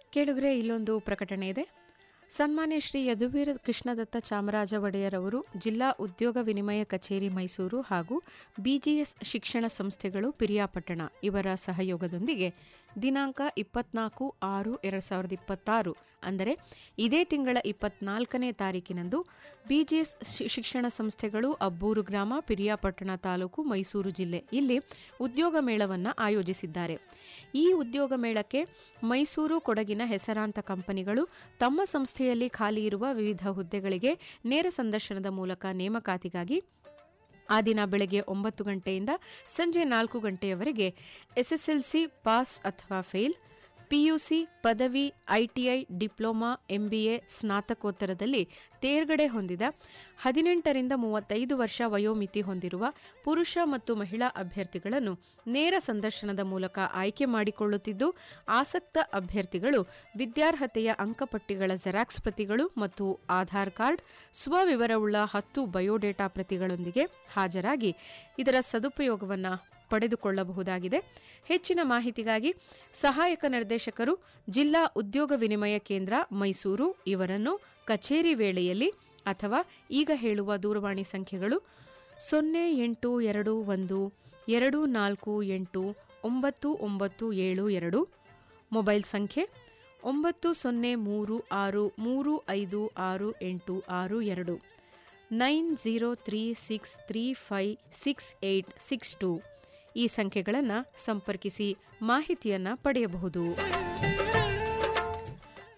ಕೇಳುಗರೆ ಇಲ್ಲೊಂದು ಪ್ರಕಟಣೆ ಇದೆ ಸನ್ಮಾನ್ಯ ಶ್ರೀ ಯದುವೀರ ಕೃಷ್ಣದತ್ತ ಚಾಮರಾಜ ಒಡೆಯರ್ ಅವರು ಜಿಲ್ಲಾ ಉದ್ಯೋಗ ವಿನಿಮಯ ಕಚೇರಿ ಮೈಸೂರು ಹಾಗೂ ಬಿಜಿಎಸ್ ಶಿಕ್ಷಣ ಸಂಸ್ಥೆಗಳು ಪಿರಿಯಾಪಟ್ಟಣ ಇವರ ಸಹಯೋಗದೊಂದಿಗೆ ದಿನಾಂಕ ಇಪ್ಪತ್ನಾಲ್ಕು ಆರು ಎರಡು ಸಾವಿರದ ಇಪ್ಪತ್ತಾರು ಅಂದರೆ ಇದೇ ತಿಂಗಳ ಇಪ್ಪತ್ನಾಲ್ಕನೇ ತಾರೀಕಿನಂದು ಬಿಜಿಎಸ್ ಶಿಕ್ಷಣ ಸಂಸ್ಥೆಗಳು ಅಬ್ಬೂರು ಗ್ರಾಮ ಪಿರಿಯಾಪಟ್ಟಣ ತಾಲೂಕು ಮೈಸೂರು ಜಿಲ್ಲೆ ಇಲ್ಲಿ ಉದ್ಯೋಗ ಮೇಳವನ್ನು ಆಯೋಜಿಸಿದ್ದಾರೆ ಈ ಉದ್ಯೋಗ ಮೇಳಕ್ಕೆ ಮೈಸೂರು ಕೊಡಗಿನ ಹೆಸರಾಂತ ಕಂಪನಿಗಳು ತಮ್ಮ ಸಂಸ್ಥೆಯಲ್ಲಿ ಖಾಲಿ ಇರುವ ವಿವಿಧ ಹುದ್ದೆಗಳಿಗೆ ನೇರ ಸಂದರ್ಶನದ ಮೂಲಕ ನೇಮಕಾತಿಗಾಗಿ ಆ ದಿನ ಬೆಳಗ್ಗೆ ಒಂಬತ್ತು ಗಂಟೆಯಿಂದ ಸಂಜೆ ನಾಲ್ಕು ಗಂಟೆಯವರೆಗೆ ಎಸ್ಎಸ್ಎಲ್ಸಿ ಪಾಸ್ ಅಥವಾ ಫೇಲ್ ಪಿಯುಸಿ ಪದವಿ ಐಟಿಐ ಡಿಪ್ಲೊಮಾ ಎಂಬಿಎ ಸ್ನಾತಕೋತ್ತರದಲ್ಲಿ ತೇರ್ಗಡೆ ಹೊಂದಿದ ಹದಿನೆಂಟರಿಂದ ಮೂವತ್ತೈದು ವರ್ಷ ವಯೋಮಿತಿ ಹೊಂದಿರುವ ಪುರುಷ ಮತ್ತು ಮಹಿಳಾ ಅಭ್ಯರ್ಥಿಗಳನ್ನು ನೇರ ಸಂದರ್ಶನದ ಮೂಲಕ ಆಯ್ಕೆ ಮಾಡಿಕೊಳ್ಳುತ್ತಿದ್ದು ಆಸಕ್ತ ಅಭ್ಯರ್ಥಿಗಳು ವಿದ್ಯಾರ್ಹತೆಯ ಅಂಕಪಟ್ಟಿಗಳ ಜೆರಾಕ್ಸ್ ಪ್ರತಿಗಳು ಮತ್ತು ಆಧಾರ್ ಕಾರ್ಡ್ ಸ್ವವಿವರವುಳ್ಳ ಹತ್ತು ಬಯೋಡೇಟಾ ಪ್ರತಿಗಳೊಂದಿಗೆ ಹಾಜರಾಗಿ ಇದರ ಸದುಪಯೋಗವನ್ನು ಪಡೆದುಕೊಳ್ಳಬಹುದಾಗಿದೆ ಹೆಚ್ಚಿನ ಮಾಹಿತಿಗಾಗಿ ಸಹಾಯಕ ನಿರ್ದೇಶಕರು ಜಿಲ್ಲಾ ಉದ್ಯೋಗ ವಿನಿಮಯ ಕೇಂದ್ರ ಮೈಸೂರು ಇವರನ್ನು ಕಚೇರಿ ವೇಳೆಯಲ್ಲಿ ಅಥವಾ ಈಗ ಹೇಳುವ ದೂರವಾಣಿ ಸಂಖ್ಯೆಗಳು ಸೊನ್ನೆ ಎಂಟು ಎರಡು ಒಂದು ಎರಡು ನಾಲ್ಕು ಎಂಟು ಒಂಬತ್ತು ಒಂಬತ್ತು ಏಳು ಎರಡು ಮೊಬೈಲ್ ಸಂಖ್ಯೆ ಒಂಬತ್ತು ಸೊನ್ನೆ ಮೂರು ಆರು ಮೂರು ಐದು ಆರು ಎಂಟು ಆರು ಎರಡು nine zero three six three five six eight six two ಈ ಸಂಖ್ಯೆಗಳನ್ನು ಸಂಪರ್ಕಿಸಿ ಮಾಹಿತಿಯನ್ನು ಪಡೆಯಬಹುದು